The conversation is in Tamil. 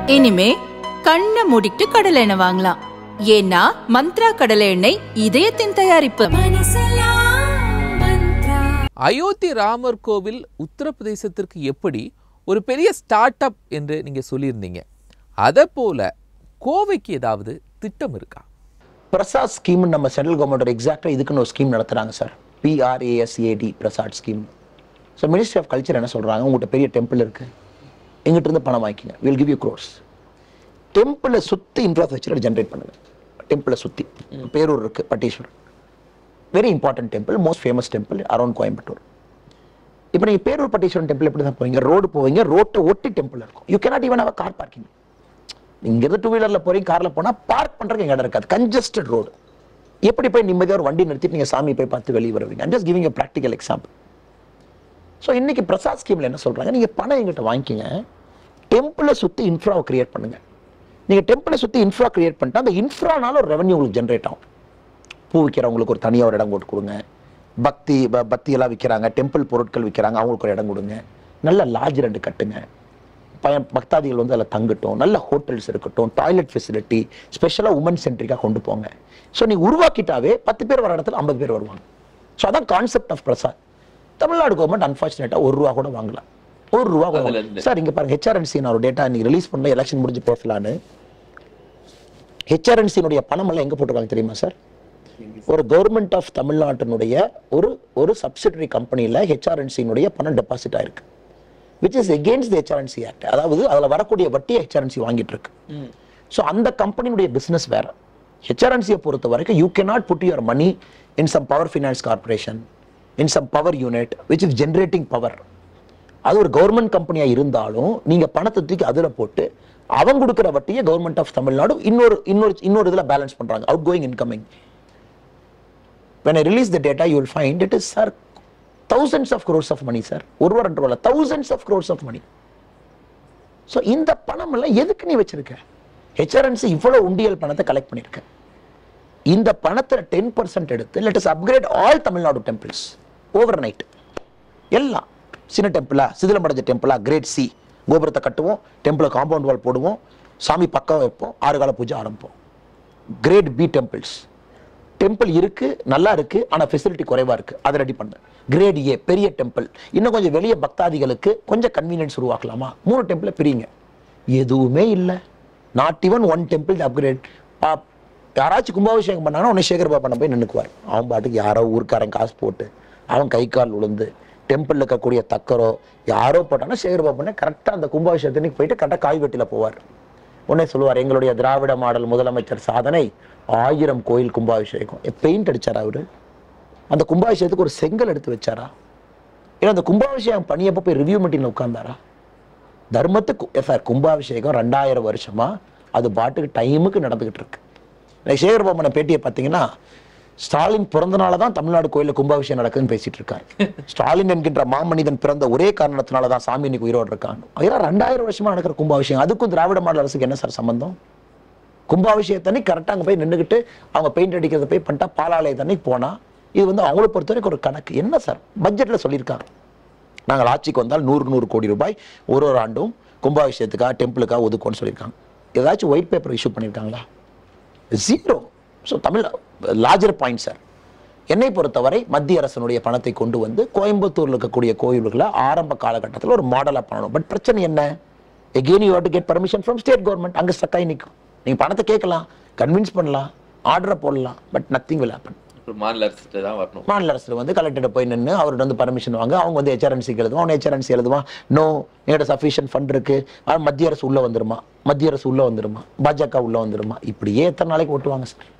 இனிமே கண்ணை மூடிட்டு கடலை எண்ணெய் வாங்கலாம் ஏன்னா மந்த்ரா கடலை எண்ணெய் இதயத்தின் தயாரிப்பு அயோத்தி ராமர் கோவில் உத்தரப்பிரதேசத்திற்கு எப்படி ஒரு பெரிய ஸ்டார்ட் அப் என்று நீங்க சொல்லியிருந்தீங்க அதை போல கோவைக்கு ஏதாவது திட்டம் இருக்கா பிரசாத் ஸ்கீம் நம்ம சென்ட்ரல் கவர்மெண்ட் எக்ஸாக்டாக இதுக்குன்னு ஒரு ஸ்கீம் நடத்துறாங்க sir PRASAD Prasad scheme so ministry of culture என்ன சொல்றாங்க உங்கள்கிட்ட பெரிய டெம்பிள் இருக்கு எங்கிட்ட இருந்து பணம் வாங்கிக்கங்க வில் கிவ் யூ க்ரோர்ஸ் டெம்பிளை சுற்றி இன்ஃப்ராஸ்ட்ரக்சரை ஜென்ரேட் பண்ணுங்க டெம்பிளை சுற்றி பேரூர் இருக்கு Patteeswarar very important temple most famous temple around Coimbatore இப்போ நீங்கள் பேரூர் பட்டீஸ்வரன் டெம்பிள் எப்படி தான் போவீங்க ரோடு போவீங்க ரோட்டை ஒட்டி டெம்பிள் இருக்கும் you cannot even have car parking இங்கிருந்து டூ வீலரில் போறீங்க காரில் போனால் பார்க் பண்ணுறதுக்கு எங்க இடம் இருக்காது கன்ஜஸ்டட் ரோடு எப்படி போய் நிம்மதியாக ஒரு வண்டி நிறுத்திட்டு நீங்கள் சாமி போய் பார்த்து வெளியே வருவீங்க I'm just giving a practical example so இன்னைக்கு பிரசாத் ஸ்கீமில் என்ன சொல்கிறாங்க நீங்கள் பணம் எங்கிட்ட வாங்கிக்கிங்க டெம்பிளை சுற்றி இன்ஃப்ராவை கிரியேட் பண்ணுங்க நீங்கள் டெம்பிளை சுற்றி இன்ஃப்ரா கிரியேட் பண்ணிட்டா அந்த இன்ஃப்ரானால ஒரு ரெவன்யூ உங்களுக்கு ஜென்ரேட் ஆகும் பூ விற்கிறவங்களுக்கு ஒரு தனியாக ஒரு இடம் போட்டு கொடுங்க பக்தி ப- பக்தி எல்லாம் விற்கிறாங்க டெம்பிள் பொருட்கள் விற்கிறாங்க அவங்களுக்கு ஒரு இடம் கொடுங்க நல்ல லாட்ஜ் ரெண்டு கட்டுங்க பய- பக்தாதிகள் வந்து அதில் தங்கட்டும் நல்ல ஹோட்டல்ஸ் இருக்கட்டும் டாய்லெட் ஃபெசிலிட்டி ஸ்பெஷலாக உமன் சென்ட்ரிக்காக கொண்டு போங்க ஸோ நீ உருவாக்கிட்டாவே பத்து பேர் வர இடத்துல ஐம்பது பேர் வருவாங்க ஸோ அதான் concept of Prasad Tamil Nadu government அன்ஃபார்ச்சுனேட்டாக ஒரு ரூபா கூட வாங்கலாம் ஒரு ரூபா கூட அதுல வாங்கல. இருந்து. சார் இங்க பாருங்க ஹெச்ஆர்என்சி நான் ஒரு டேட்டா இன்னைக்கு ரிலீஸ் பண்ண எலெக்ஷன் முடிஞ்சு பேசலான்னு ஹெச்ஆர்என்சியினுடைய பணம் எல்லாம் எங்க போட்டிருக்காங்க தெரியுமா சார் ஒரு கவர்மெண்ட் ஆஃப் தமிழ்நாட்டினுடைய ஒரு ஒரு சப்சிடரி கம்பெனியில் ஹெச்ஆர்என்சியினுடைய பணம் டெபாசிட் ஆயிருக்கு which is against HRNC act அதாவது அதில் வரக்கூடிய வட்டியை ஹெச்ஆர்என்சி வாங்கிட்டு இருக்கு ஸோ அந்த கம்பெனியுடைய பிஸ்னஸ் வேற ஹெச்ஆர்என்சியை பொறுத்த வரைக்கும் you cannot put your money in some power finance corporation in some power unit which is generating power அது ஒரு கவர்மெண்ட் கம்பெனியா இருந்தாலும் நீங்க பணத்தை தூக்கி அதுல போட்டு அவன் கொடுக்குற வட்டியை கவர்மெண்ட் ஆஃப் தமிழ்நாடு இன்னொரு இன்னொரு இன்னொரு இதுல பேலன்ஸ் பண்றாங்க out going incoming when I release the data, you will find it is, sir, thousands of crores of money, sir. ஒரு ரூபா ரெண்டு ரூபா thousands of crores of money. So இந்த பணம் எல்லாம் எதுக்கு நீ வச்சிருக்க ஹெச்ஆர்என்சி இவ்வளவு உண்டியல் பணத்தை கலெக்ட் பண்ணிருக்க இந்த பணத்தை டென் பர்சன்ட் எடுத்து let us upgrade all Tamil Nadu temples overnight எல்லாம் சின்ன டெம்பிளா சிதிலமடைஞ்ச டெம்பிளா கிரேட் சி கோபுரத்தை கட்டுவோம் டெம்பிளை காம்பவுண்ட் வால் போடுவோம் சாமி பக்கம் வைப்போம் ஆறு கால பூஜை ஆரம்பிப்போம் கிரேட் பி டெம்பிள்ஸ் டெம்பிள் இருக்கு நல்லா இருக்கு ஆனா ஃபெசிலிட்டி குறைவா இருக்கு அதை ரெடி பண்ணு கிரேட் ஏ பெரிய டெம்பிள் இன்னும் கொஞ்சம் வெளிய பக்தாதிகளுக்கு கொஞ்சம் கன்வீனியன்ஸ் உருவாக்கலாமா மூணு டெம்பிள் பிரிங்க எதுவுமே இல்லை not even one temple upgrade யாராச்சும் கும்பாபிஷேகம் பண்ணாங்கன்னா உடனே சேகர் பாபா போய் நின்னுக்குவார் அவன் பாட்டுக்கு யாரோ ஊர்க்காரன் காசு போட்டு அவன் கை கால் விழுந்து டெம்பிள் இருக்கக்கூடிய தக்கரோ யாரோ போட்டானா சேகர் பாபா கரெக்டாக அந்த கும்பாபிஷேகத்துக்கு போயிட்டு கரெக்டாக காய் வெட்டில போவார் உடனே சொல்லுவார் எங்களுடைய திராவிட மாடல் முதலமைச்சர் சாதனை ஆயிரம் கோயில் கும்பாபிஷேகம் பெயிண்ட் அடிச்சாரா அவரு அந்த கும்பாபிஷேகத்துக்கு ஒரு செங்கல் எடுத்து வச்சாரா ஏன்னா அந்த கும்பாபிஷேகம் பண்ணியப்போ போய் ரிவ்யூ மீட்டிங்ல உட்கார்ந்தாரா தர்மத்துக்கு சார் கும்பாபிஷேகம் ரெண்டாயிரம் வருஷமா அது பாட்டுக்கு டைமுக்கு நடந்துகிட்டு இருக்கு இன்னைக்கு சேகர் பாபனை பேட்டியை பார்த்தீங்கன்னா ஸ்டாலின் பிறந்தனால தான் தமிழ்நாடு கோயிலில் கும்பாபிஷேகம் நடக்குதுன்னு பேசிட்டு இருக்காரு ஸ்டாலின் என்கின்ற மாமனிதன் பிறந்த ஒரே காரணத்தினால தான் சாமி இன்னைக்கு உயிரோடு இருக்காங்க அதெல்லாம் ரெண்டாயிரம் வருஷமா நடக்கிற கும்பாபிஷேகம் அதுக்கும் திராவிட மாடல் அரசுக்கு என்ன சார் சம்பந்தம் கும்பாபிஷேகத்தன்னைக்கு கரெக்டாக அங்கே போய் நின்றுக்கிட்டு அவங்க பெயிண்ட் அடிக்கிறத போய் பண்ணிட்டா பாலாலயத்தன்னைக்கு போனா இது வந்து அவங்கள பொறுத்த வரைக்கும் ஒரு கணக்கு என்ன சார் பட்ஜெட்ல சொல்லியிருக்காங்க நாங்கள் ஆட்சிக்கு வந்தால் நூறு நூறு கோடி ரூபாய் ஒரு ஒரு ஆண்டும் கும்பாபிஷேகத்துக்காக டெம்பிளுக்காக ஒதுக்கும்னு சொல்லியிருக்காங்க ஏதாச்சும் ஒயிட் பேப்பர் இஷ்யூ பண்ணியிருக்காங்களா zero so Tamil larger point sir என்னை பொறுத்தவரை மத்திய அரசனுடைய பணத்தை கொண்டு வந்து கோயம்புத்தூர்ல இருக்கக்கூடிய கோயில்களை ஆரம்ப காலகட்டத்தில் ஒரு மாடலாக பண்ணணும் பட் பிரச்சனை என்ன again you to get permission from state government அங்கே ஸ்டக்காய் நிற்கும் நீங்க பணத்தை கேட்கலாம் கன்வின்ஸ் பண்ணலாம் ஆர்டரை போடலாம் பட் நத்திங் will happen அப்புறம் மாநில அரசு தான் வரணும் மாநில அரசு வந்து கலெக்டர்கிட்ட போய் நின்று அவர்கிட்ட வந்து பர்மிஷன் வாங்க அவங்க வந்து ஹெச்ஆர்என்சிக்கு எழுதுவான் அவன் ஹெச்ஆர்என்சி எழுதுவான் நோ எங்கிட்ட சஃபிஷியன்ட் ஃபண்ட் இருக்கு ஆனா மத்திய அரசு உள்ள வந்துருமா மத்திய அரசு உள்ள வந்துருமா பாஜக உள்ள வந்துருமா இப்படியே எத்தனை நாளைக்கு ஓட்டுவாங்க சார்